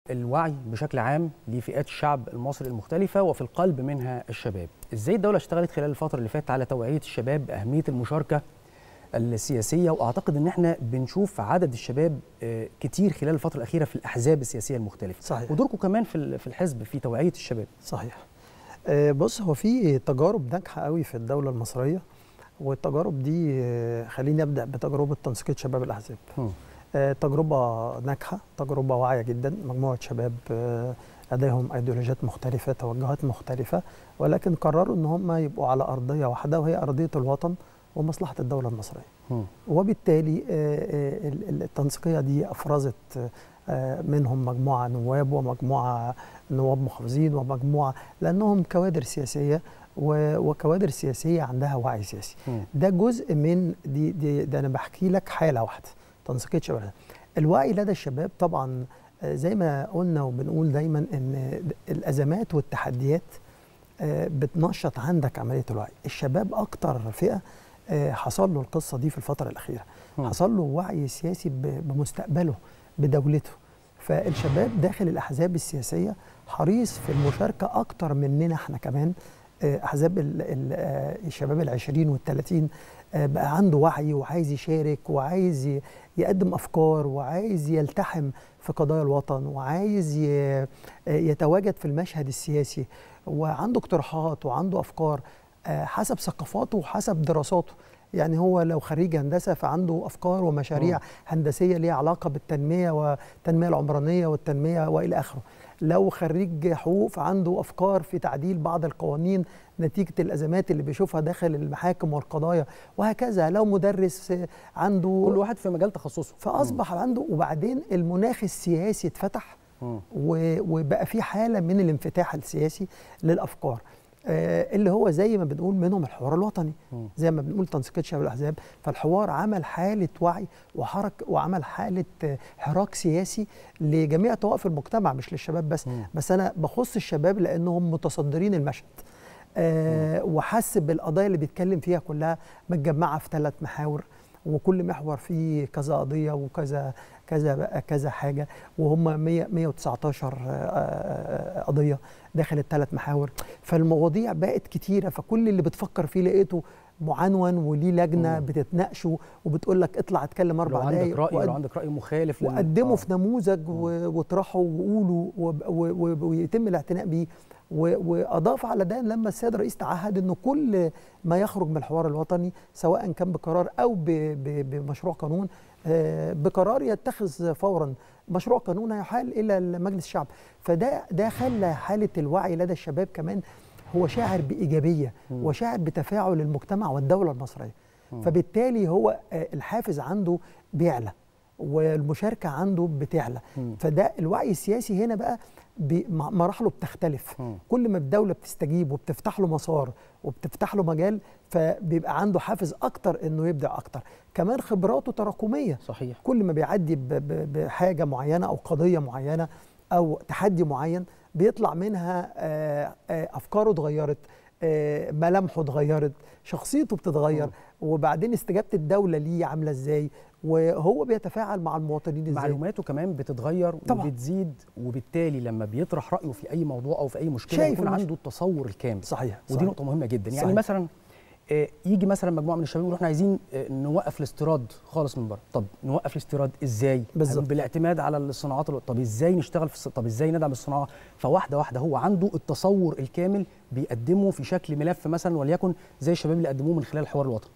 الوعي بشكل عام لفئات الشعب المصري المختلفة وفي القلب منها الشباب إزاي الدولة اشتغلت خلال الفترة اللي فاتت على توعية الشباب بأهمية المشاركة السياسية وأعتقد إن إحنا بنشوف عدد الشباب آه، كتير خلال الفترة الأخيرة في الأحزاب السياسية المختلفة صحيح ودوركم كمان في ال- في الحزب في توعية الشباب صحيح آه، بص هو في تجارب ناجحه قوي في الدوله المصريه والتجارب دي آه، خليني ابدا بتجربه تنسيقيه شباب الاحزاب هم. آه، تجربه ناجحه تجربه واعيه جدا مجموعه شباب آه، لديهم ايديولوجيات مختلفه توجهات مختلفه ولكن قرروا ان هم يبقوا على ارضيه واحده وهي ارضيه الوطن ومصلحه الدوله المصريه هم. وبالتالي آه، آه، ال- ال- التنسيقيه دي افرزت آه، منهم مجموعه نواب ومجموعه نواب محافظين ومجموعه لانهم كوادر سياسيه و- وكوادر سياسيه عندها وعي سياسي هم. ده جزء من دي, دي ده انا بحكي لك حاله واحده تنسيقيه شباب الوعي لدى الشباب طبعا آه، زي ما قلنا وبنقول دايما ان الازمات والتحديات آه، بتنشط عندك عمليه الوعي الشباب اكتر فئه آه، حصل له القصه دي في الفتره الاخيره هم. حصل له وعي سياسي ب- بمستقبله بدولته فالشباب داخل الاحزاب السياسيه حريص في المشاركه اكتر مننا احنا كمان آه، احزاب ال- ال- آه، الشباب العشرين والثلاثين بقى عنده وعي وعايز يشارك وعايز ي- يقدم افكار وعايز يلتحم في قضايا الوطن وعايز ي- آه، يتواجد في المشهد السياسي وعنده اقتراحات وعنده افكار آه، حسب ثقافاته وحسب دراساته يعني هو لو خريج هندسه فعنده افكار ومشاريع مم. هندسيه ليها علاقه بالتنميه والتنميه العمرانيه والتنميه والى اخره لو خريج حقوق فعنده افكار في تعديل بعض القوانين نتيجه الازمات اللي بيشوفها داخل المحاكم والقضايا وهكذا لو مدرس آه، عنده كل واحد في مجال تخصصه فاصبح عنده وبعدين المناخ السياسي اتفتح هم. و- وبقى في حاله من الانفتاح السياسي للافكار آه، اللي هو زي ما بنقول منهم الحوار الوطني مم. زي ما بنقول تنسيقيه شباب الاحزاب فالحوار عمل حاله وعي وحرك وعمل حاله آه، حراك سياسي لجميع طوائف المجتمع مش للشباب بس مم. بس انا بخص الشباب لانهم متصدرين المشهد آه وحس بالقضايا اللي بيتكلم فيها كلها متجمعه في ثلاث محاور وكل محور فيه كذا قضيه وكذا كذا بقى كذا حاجه وهم 100 119 آه، آه، قضيه داخل الثلاث محاور فالمواضيع بقت كتيره فكل اللي بتفكر فيه لقيته معنون وليه لجنه مم. بتتناقشوا وبتقول لك اطلع اتكلم لو اربع عندك دقايق رأي وقد- لو عندك رأي مخالف لل- وقدموا آه. في نموذج و- واطرحوا وقولوا وب- و- و- ويتم الاعتناء بيه و- واضاف على ده لما السيد الرئيس تعهد انه كل ما يخرج من الحوار الوطني سواء كان بقرار او ب- ب- بمشروع قانون آه، بقرار يتخذ فورا مشروع قانون هيحال الى مجلس الشعب فده ده خلى حاله الوعي لدى الشباب كمان هو شاعر بايجابيه مم. وشاعر بتفاعل المجتمع والدوله المصريه مم. فبالتالي هو آه، الحافز عنده بيعلى والمشاركه عنده بتعلى مم. فده الوعي السياسي هنا بقى بي- م- مراحله بتختلف مم. كل ما الدوله بتستجيب وبتفتح له مسار وبتفتح له مجال فبيبقى عنده حافز اكتر انه يبدع اكتر كمان خبراته تراكميه صحيح كل ما بيعدي ب- ب- بحاجه معينه او قضيه معينه او تحدي معين بيطلع منها آه، آه، افكاره اتغيرت آه، ملامحه اتغيرت شخصيته بتتغير مم. وبعدين استجابه الدوله ليه عامله ازاي وهو بيتفاعل مع المواطنين ازاي معلوماته كمان بتتغير طبعاً. وبتزيد وبالتالي لما بيطرح رأيه في أي موضوع أو في أي مشكلة شايف يكون المش- عنده التصور الكامل صحيح ودي صحيح. نقطة مهمة جدا يعني صحيح. مثلا آه، يجي مثلا مجموعة من الشباب يقولوا احنا عايزين آه، نوقف الاستيراد خالص من بره طب نوقف الاستيراد ازاي بالظبط. هنقول بالاعتماد على الصناعات الو- طب ازاي نشتغل في الص- طب ازاي ندعم الصناعة فواحدة واحدة هو عنده التصور الكامل بيقدمه في شكل ملف مثلا وليكن زي الشباب اللي قدموه من خلال الحوار الوطني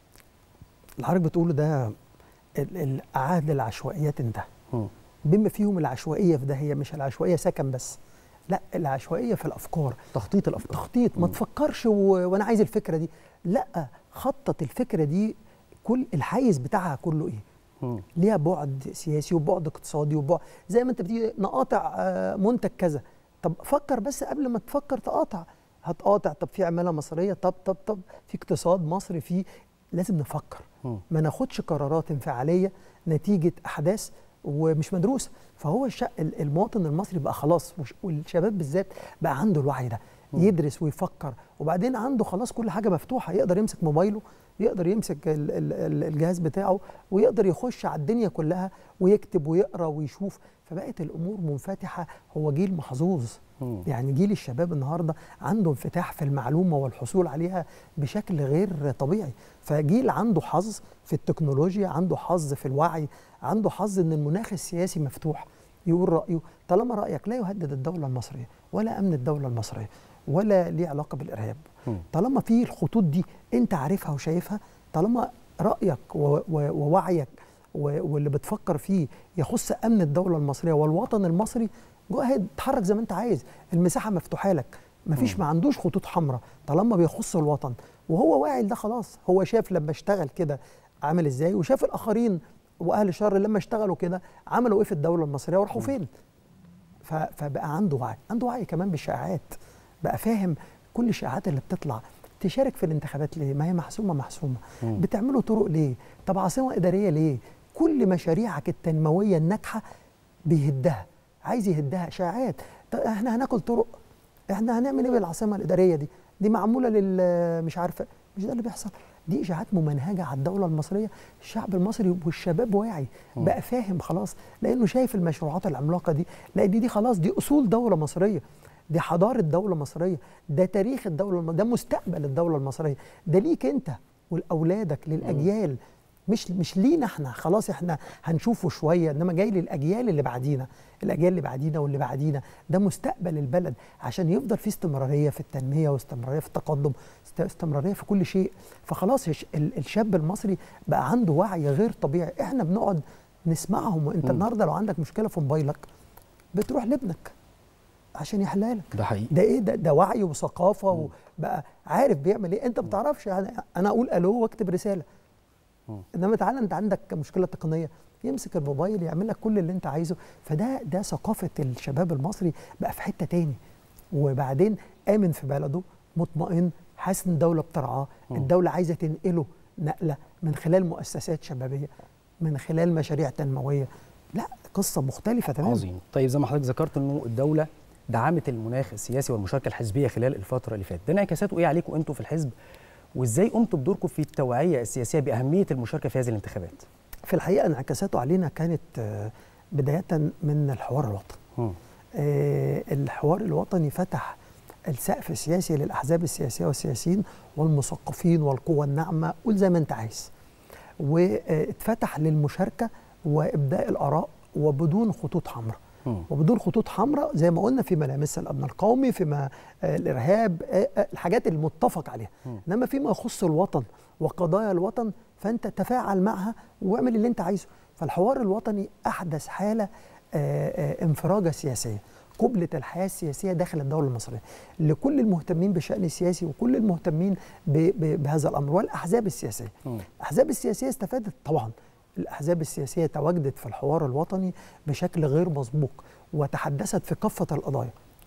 اللي حضرتك بتقوله ده ال- ال- عهد العشوائيات انتهى مم. بما فيهم العشوائيه في ده هي مش العشوائيه سكن بس لا العشوائيه في الافكار تخطيط الأفكار تخطيط ما مم. تفكرش و... وانا عايز الفكره دي لا خطط الفكره دي كل الحيز بتاعها كله ايه مم. ليها بعد سياسي وبعد اقتصادي وبعد زي ما انت بتيجي نقاطع آه، منتج كذا طب فكر بس قبل ما تفكر تقاطع هتقاطع طب في عماله مصريه طب طب طب في اقتصاد مصري في لازم نفكر مم. ما ناخدش قرارات انفعاليه نتيجه احداث ومش مدروسه فهو الش... ال- المواطن المصري بقى خلاص وش- والشباب بالذات بقى عنده الوعي ده يدرس ويفكر وبعدين عنده خلاص كل حاجه مفتوحه يقدر يمسك موبايله يقدر يمسك ال- ال- ال- الجهاز بتاعه ويقدر يخش على الدنيا كلها ويكتب ويقرا ويشوف فبقت الامور منفتحه هو جيل محظوظ مم. يعني جيل الشباب النهارده عنده انفتاح في المعلومه والحصول عليها بشكل غير طبيعي فجيل عنده حظ في التكنولوجيا عنده حظ في الوعي عنده حظ ان المناخ السياسي مفتوح يقول رايه طالما رايك لا يهدد الدوله المصريه ولا امن الدوله المصريه ولا ليه علاقه بالارهاب مم. طالما في الخطوط دي انت عارفها وشايفها طالما رايك و- و- ووعيك و- واللي بتفكر فيه يخص امن الدوله المصريه والوطن المصري جو اهيد اتحرك زي ما انت عايز المساحه مفتوحه لك مفيش ما عندوش خطوط حمراء طالما بيخص الوطن وهو واعي لده خلاص هو شاف لما اشتغل كده عامل ازاي وشاف الاخرين واهل الشر لما اشتغلوا كده عملوا ايه في الدوله المصريه وراحوا فين ف- فبقى عنده وعي عنده وعي كمان بالشائعات بقى فاهم كل الشائعات اللي بتطلع تشارك في الانتخابات ليه ما هي محسومه محسومه مم. بتعملوا طرق ليه طب عاصمه اداريه ليه كل مشاريعك التنمويه الناجحه بيهدها عايز يهدها شائعات طب احنا هناكل طرق احنا هنعمل ايه بالعاصمه الاداريه دي دي معموله لل مش عارفه مش ده اللي بيحصل دي اشاعات ممنهجه على الدوله المصريه الشعب المصري والشباب واعي مم. بقى فاهم خلاص لانه شايف المشروعات العملاقه دي لان دي خلاص دي اصول دوله مصريه دي حضاره دوله مصريه ده تاريخ الدوله الم... ده مستقبل الدوله المصريه ده ليك انت ولاولادك للاجيال مش مش لينا احنا خلاص احنا هنشوفه شويه انما جاي للاجيال اللي بعدينا الاجيال اللي بعدينا واللي بعدينا ده مستقبل البلد عشان يفضل في استمراريه في التنميه واستمراريه في التقدم است- استمراريه في كل شيء فخلاص الش- ال- الشاب المصري بقى عنده وعي غير طبيعي احنا بنقعد نسمعهم وانت مم. النهارده لو عندك مشكله في موبايلك بتروح لابنك عشان يحلها لك ده حقيقي ده ايه ده ده وعي وثقافه وبقى عارف بيعمل ايه انت ما بتعرفش يعني انا اقول الو واكتب رساله مم. انما تعالى انت عندك مشكله تقنيه يمسك الموبايل يعمل لك كل اللي انت عايزه فده ده ثقافه الشباب المصري بقى في حته تاني وبعدين امن في بلده مطمئن حاسس ان الدوله بترعاه مم. الدوله عايزه تنقله نقله من خلال مؤسسات شبابيه من خلال مشاريع تنمويه لا قصه مختلفه تماما عظيم طيب زي ما حضرتك ذكرت انه الدوله دعمت المناخ السياسي والمشاركه الحزبيه خلال الفتره اللي فاتت ده انعكاساته ايه عليكم انتم في الحزب وازاي قمتوا بدوركم في التوعيه السياسيه باهميه المشاركه في هذه الانتخابات في الحقيقه انعكاساته علينا كانت آه، بدايه من الحوار الوطني مم. آه، الحوار الوطني فتح السقف السياسي للاحزاب السياسيه والسياسيين والمثقفين والقوى الناعمه قول زي ما انت عايز واتفتح للمشاركه وابداء الاراء وبدون خطوط حمراء مم. وبدون خطوط حمراء زي ما قلنا فيما لا يمس الامن القومي فيما آه، الارهاب آه، آه، الحاجات المتفق عليها مم. انما فيما يخص الوطن وقضايا الوطن فانت تفاعل معها واعمل اللي انت عايزه فالحوار الوطني احدث حاله آه، آه، انفراجه سياسيه قبلة الحياة السياسية داخل الدولة المصرية لكل المهتمين بالشأن السياسي وكل المهتمين ب- ب- بهذا الأمر والأحزاب السياسية مم. الأحزاب السياسية استفادت طبعا الأحزاب السياسية تواجدت في الحوار الوطني بشكل غير مسبوق وتحدثت في كافة القضايا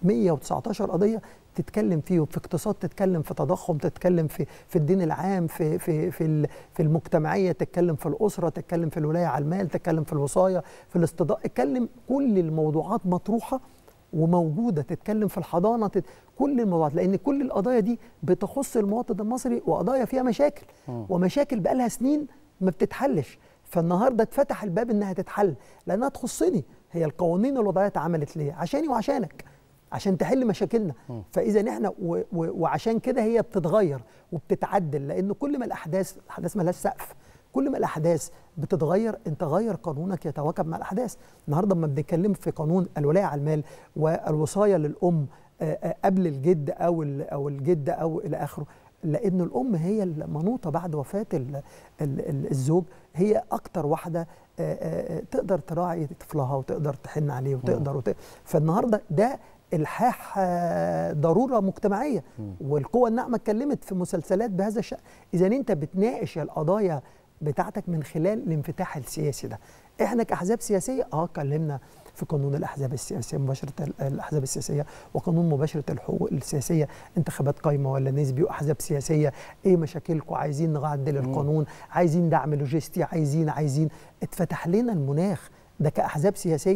119 قضية تتكلم فيه في اقتصاد تتكلم في تضخم تتكلم في في الدين العام في في في ال- في المجتمعية تتكلم في الأسرة تتكلم في الولاية على المال تتكلم في الوصاية في الاستضاء تتكلم كل الموضوعات مطروحة وموجوده تتكلم في الحضانه تت... كل الموضوعات لان كل القضايا دي بتخص المواطن المصري وقضايا فيها مشاكل مم. ومشاكل بقالها سنين ما بتتحلش فالنهارده اتفتح الباب انها تتحل لانها تخصني هي القوانين الوضعيه اتعملت ليه عشاني وعشانك عشان تحل مشاكلنا مم. فاذا احنا و... و... وعشان كده هي بتتغير وبتتعدل لان كل ما الاحداث الاحداث مالهاش سقف كل ما الاحداث بتتغير انت غير قانونك يتواكب مع الاحداث النهارده لما بنتكلم في قانون الولايه على المال والوصايه للام آه، آه، قبل الجد او ال- او الجده او الى اخره لان الام هي المنوطه بعد وفاه ال- ال- ال- الزوج هي اكتر واحده آه، آه، آه، تقدر تراعي طفلها وتقدر تحن عليه وتقدر وت... فالنهارده ده الحاح آه، ضروره مجتمعيه والقوى الناعمه اتكلمت في مسلسلات بهذا الشأن اذا انت بتناقش القضايا بتاعتك من خلال الانفتاح السياسي ده احنا كاحزاب سياسيه اه اتكلمنا في قانون الاحزاب السياسيه مباشره ال- الاحزاب السياسيه وقانون مباشره الحقوق السياسيه انتخابات قايمه ولا نسبي واحزاب سياسيه ايه مشاكلكم عايزين نعدل القانون عايزين دعم لوجستي عايزين عايزين اتفتح لنا المناخ ده كاحزاب سياسيه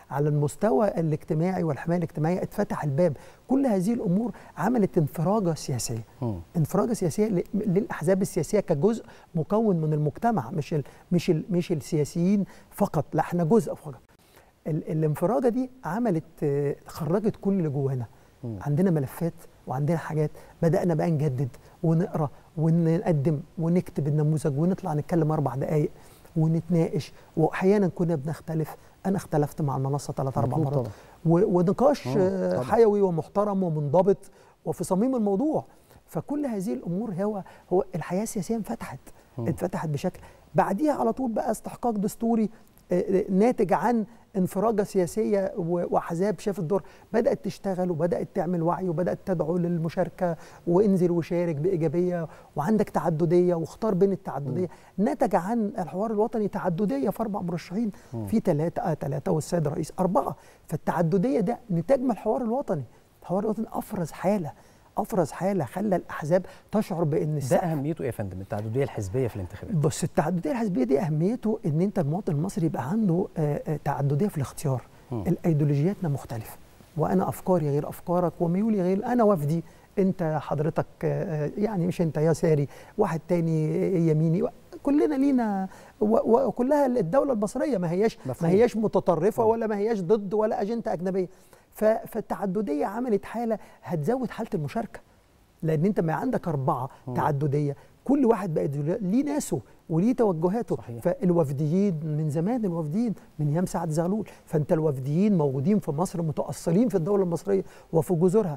على المستوى الاجتماعي والحمايه الاجتماعيه اتفتح الباب كل هذه الامور عملت انفراجه سياسيه مم. انفراجه سياسيه ل- للاحزاب السياسيه كجزء مكون من المجتمع مش ال مش ال مش السياسيين فقط لا احنا جزء فقط ال- الانفراجه دي عملت آه، خرجت كل اللي جوانا مم. عندنا ملفات وعندنا حاجات بدانا بقى نجدد ونقرا ونقدم ونكتب النموذج ونطلع نتكلم اربع دقائق ونتناقش واحيانا كنا بنختلف انا اختلفت مع المنصه ثلاث اربع مطلوب مرات طبعا. و- ونقاش مم، آه، طبعا. حيوي ومحترم ومنضبط وفي صميم الموضوع فكل هذه الامور هو هو الحياه السياسيه انفتحت مم. اتفتحت بشكل بعديها على طول بقى استحقاق دستوري آه، آه، ناتج عن انفراجه سياسيه و- واحزاب شافت دور بدات تشتغل وبدات تعمل وعي وبدات تدعو للمشاركه وانزل وشارك بايجابيه وعندك تعدديه واختار بين التعدديه نتج عن الحوار الوطني تعدديه في اربع مرشحين مم. في ثلاثه آه ثلاثه والسيد الرئيس اربعه فالتعدديه ده نتاج من الحوار الوطني الحوار الوطني افرز حاله افرز حاله خلى الاحزاب تشعر بان ده السقف اهميته ايه يا فندم التعدديه الحزبيه في الانتخابات بص التعدديه الحزبيه دي اهميته ان انت المواطن المصري يبقى عنده آه، آه، تعدديه في الاختيار مم. الايديولوجياتنا مختلفه وانا افكاري غير افكارك وميولي غير انا وفدي انت حضرتك آه، يعني مش انت يساري واحد تاني يميني كلنا لينا و- وكلها الدوله المصريه ما هياش ما مفهوم. هياش متطرفه مم. ولا ما هياش ضد ولا اجنده اجنبيه ف- فالتعدديه عملت حاله هتزود حاله المشاركه لان انت ما عندك اربعه مم. تعدديه كل واحد بقى دول- ليه ناسه وليه توجهاته صحيح. فالوفديين من زمان الوفديين من ايام سعد زغلول فانت الوفديين موجودين في مصر متاصلين في الدوله المصريه وفي جذورها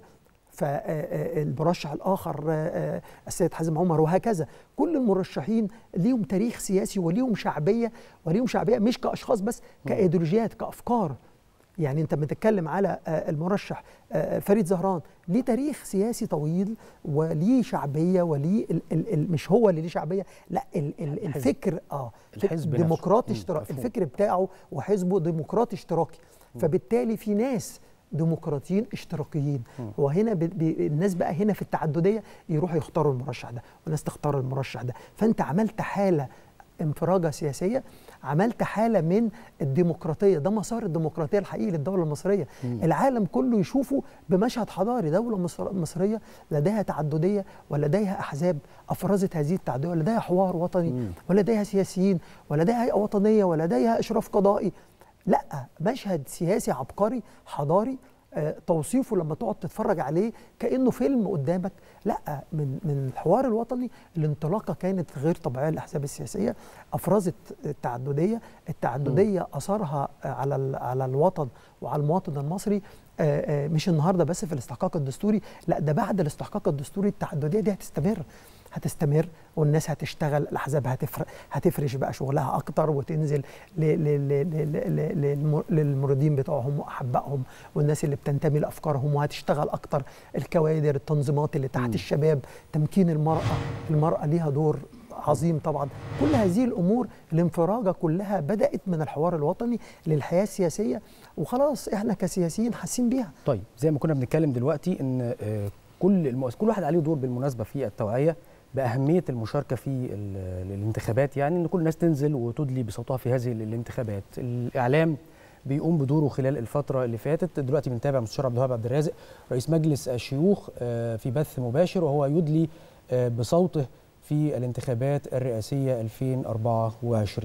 فالمرشح الاخر آه، آه، السيد حازم عمر وهكذا كل المرشحين ليهم تاريخ سياسي وليهم شعبيه وليهم شعبيه مش كاشخاص بس كايديولوجيات كافكار يعني انت بتتكلم على آه، المرشح آه، فريد زهران ليه تاريخ سياسي طويل وليه شعبيه وليه ال ال ال مش هو اللي ليه شعبيه لا ال ال الحزب. الفكر اه فك- الحزب نفسه. ديمقراطي مم، اشتراكي مفهوم. الفكر بتاعه وحزبه ديمقراطي اشتراكي فبالتالي في ناس ديمقراطيين اشتراكيين وهنا ب... ب... الناس بقى هنا في التعدديه يروحوا يختاروا المرشح ده وناس تختار المرشح ده فانت عملت حاله انفراجه سياسيه عملت حاله من الديمقراطيه ده مسار الديمقراطيه الحقيقي للدوله المصريه مم. العالم كله يشوفه بمشهد حضاري دوله مصر مصريه لديها تعدديه ولديها احزاب افرزت هذه التعدديه ولديها حوار وطني مم. ولديها سياسيين ولديها هيئه وطنيه ولديها اشراف قضائي لا مشهد سياسي عبقري حضاري آه، توصيفه لما تقعد تتفرج عليه كانه فيلم قدامك لا من من الحوار الوطني الانطلاقه كانت غير طبيعيه للاحزاب السياسيه افرزت التعدديه التعدديه اثرها على ال- على الوطن وعلى المواطن المصري آه، آه، مش النهارده بس في الاستحقاق الدستوري لا ده بعد الاستحقاق الدستوري التعدديه دي هتستمر هتستمر والناس هتشتغل الاحزاب هتفر هتفرش بقى شغلها اكتر وتنزل ل- ل- ل- ل- ل- للم- للمريدين بتوعهم واحبائهم والناس اللي بتنتمي لافكارهم وهتشتغل اكتر الكوادر التنظيمات اللي تحت مم. الشباب تمكين المراه المراه ليها دور عظيم طبعا كل هذه الامور الانفراجه كلها بدات من الحوار الوطني للحياه السياسيه وخلاص احنا كسياسيين حاسين بيها طيب زي ما كنا بنتكلم دلوقتي ان آه، كل المؤس... كل واحد عليه دور بالمناسبه في التوعيه باهميه المشاركه في ال- الانتخابات يعني ان كل الناس تنزل وتدلي بصوتها في هذه الانتخابات الاعلام بيقوم بدوره خلال الفترة اللي فاتت دلوقتي بنتابع مستشار عبد الوهاب عبد الرازق رئيس مجلس الشيوخ آه، في بث مباشر وهو يدلي آه، بصوته في الانتخابات الرئاسية 2024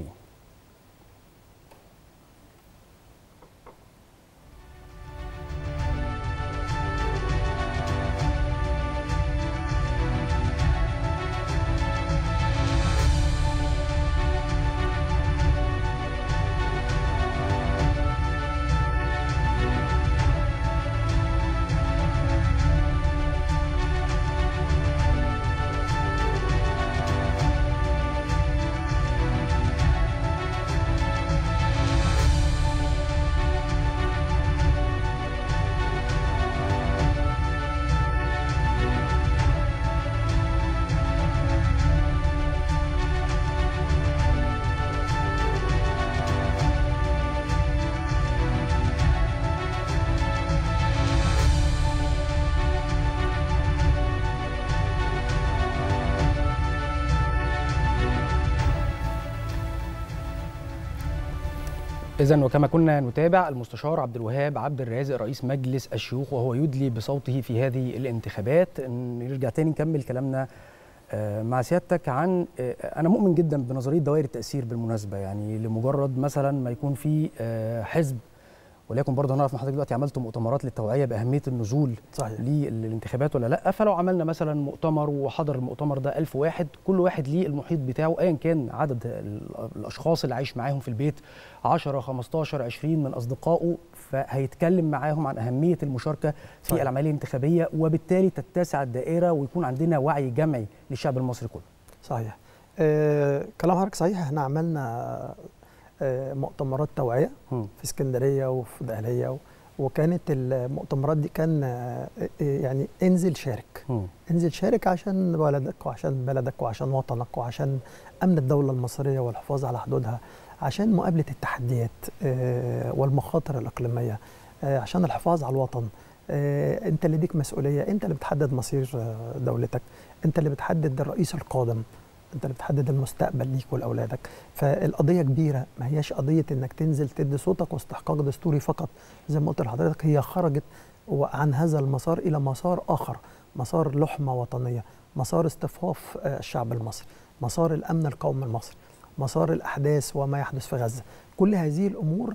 إذا وكما كنا نتابع المستشار عبد الوهاب عبد الرازق رئيس مجلس الشيوخ وهو يدلي بصوته في هذه الانتخابات نرجع تاني نكمل كلامنا مع سيادتك عن انا مؤمن جدا بنظريه دوائر التاثير بالمناسبه يعني لمجرد مثلا ما يكون في حزب ولكن برضه هنعرف من حضرتك دلوقتي عملتوا مؤتمرات للتوعيه باهميه النزول صحيح. للانتخابات ولا لا فلو عملنا مثلا مؤتمر وحضر المؤتمر ده ألف واحد كل واحد ليه المحيط بتاعه ايا كان عدد الاشخاص اللي عايش معاهم في البيت 10 15 20 من اصدقائه فهيتكلم معاهم عن اهميه المشاركه في صحيح. العمليه الانتخابيه وبالتالي تتسع الدائره ويكون عندنا وعي جمعي للشعب المصري كله صحيح آه كلام حضرتك صحيح احنا عملنا مؤتمرات توعيه في اسكندريه وفي دقهليه وكانت المؤتمرات دي كان يعني انزل شارك م. انزل شارك عشان بلدك وعشان بلدك وعشان وطنك وعشان امن الدوله المصريه والحفاظ على حدودها عشان مقابله التحديات والمخاطر الاقليميه عشان الحفاظ على الوطن انت اللي ليك مسؤوليه انت اللي بتحدد مصير دولتك انت اللي بتحدد الرئيس القادم انت اللي بتحدد المستقبل ليك ولاولادك فالقضيه كبيره ما هياش قضيه انك تنزل تدي صوتك واستحقاق دستوري فقط زي ما قلت لحضرتك هي خرجت عن هذا المسار الى مسار اخر مسار لحمه وطنيه مسار اصطفاف الشعب المصري مسار الامن القومي المصري مسار الاحداث وما يحدث في غزه كل هذه الامور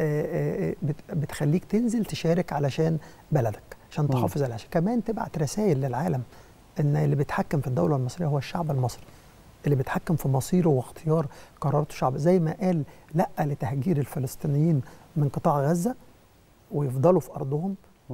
بتخليك تنزل تشارك علشان بلدك عشان تحافظ على العشان كمان تبعت رسائل للعالم ان اللي بيتحكم في الدوله المصريه هو الشعب المصري اللي بيتحكم في مصيره واختيار قرارات الشعب زي ما قال لا لتهجير الفلسطينيين من قطاع غزه ويفضلوا في ارضهم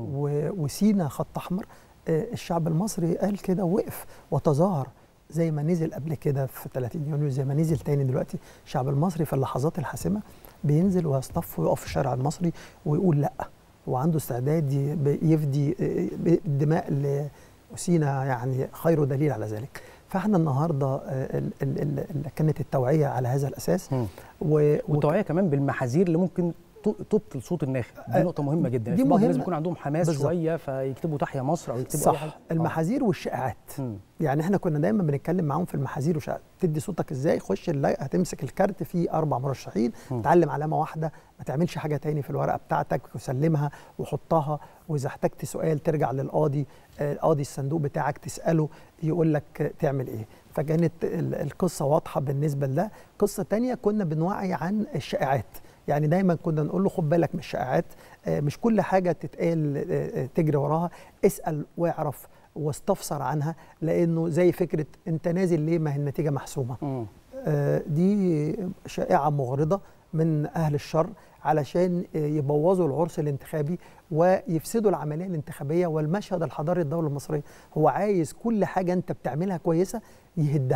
وسينا خط احمر الشعب المصري قال كده وقف وتظاهر زي ما نزل قبل كده في 30 يونيو زي ما نزل تاني دلوقتي الشعب المصري في اللحظات الحاسمه بينزل ويصطف ويقف في الشارع المصري ويقول لا وعنده استعداد يفدي الدماء لسينا يعني خير دليل على ذلك فاحنا النهارده اللي كانت التوعيه على هذا الاساس و... والتوعيه كمان بالمحاذير اللي ممكن تبطل صوت الناخب دي نقطه مهمه جدا دي في بعض مهمة. الناس بيكون عندهم حماس بالظبط. شويه فيكتبوا تحيا مصر او يكتبوا صح اي حاجه المحاذير والشائعات مم. يعني احنا كنا دايما بنتكلم معاهم في المحاذير والشائعات تدي صوتك ازاي خش اللايقه هتمسك الكارت فيه اربع مرشحين مم. تعلم علامه واحده ما تعملش حاجه تاني في الورقه بتاعتك وسلمها وحطها واذا احتجت سؤال ترجع للقاضي آه، القاضي الصندوق بتاعك تساله يقول لك تعمل ايه فكانت ال- القصه واضحه بالنسبه لده قصه تانية كنا بنوعي عن الشائعات يعني دايما كنا نقول له خد بالك من الشائعات آه، مش كل حاجه تتقال آه، آه، تجري وراها اسال واعرف واستفسر عنها لانه زي فكره انت نازل ليه ما هي النتيجه محسومه مم. آه، دي شائعه مغرضه من اهل الشر علشان آه، يبوظوا العرس الانتخابي ويفسدوا العمليه الانتخابيه والمشهد الحضاري الدوله المصريه هو عايز كل حاجه انت بتعملها كويسه يهدها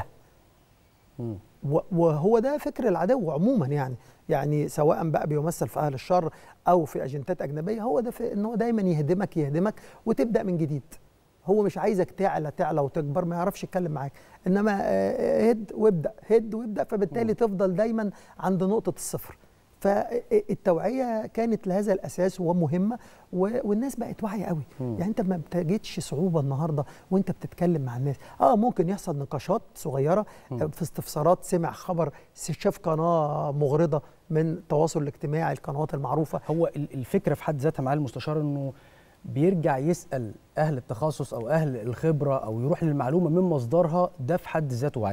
مم. و- وهو ده فكر العدو عموما يعني يعني سواء بقى بيمثل في اهل الشر او في اجندات اجنبيه هو ده في ان هو دايما يهدمك يهدمك وتبدا من جديد هو مش عايزك تعلى تعلى وتكبر ما يعرفش يتكلم معاك انما آه، هد وابدا هد وابدا فبالتالي تفضل دايما عند نقطه الصفر فالتوعيه كانت لهذا الاساس ومهمه و- والناس بقت واعيه قوي مم. يعني انت ما بتجدش صعوبه النهارده وانت بتتكلم مع الناس اه ممكن يحصل نقاشات صغيره مم. في استفسارات سمع خبر شاف قناه مغرضه من التواصل الاجتماعي القنوات المعروفه هو ال- الفكره في حد ذاتها مع المستشار انه بيرجع يسال اهل التخصص او اهل الخبره او يروح للمعلومه من مصدرها ده في حد ذاته وعي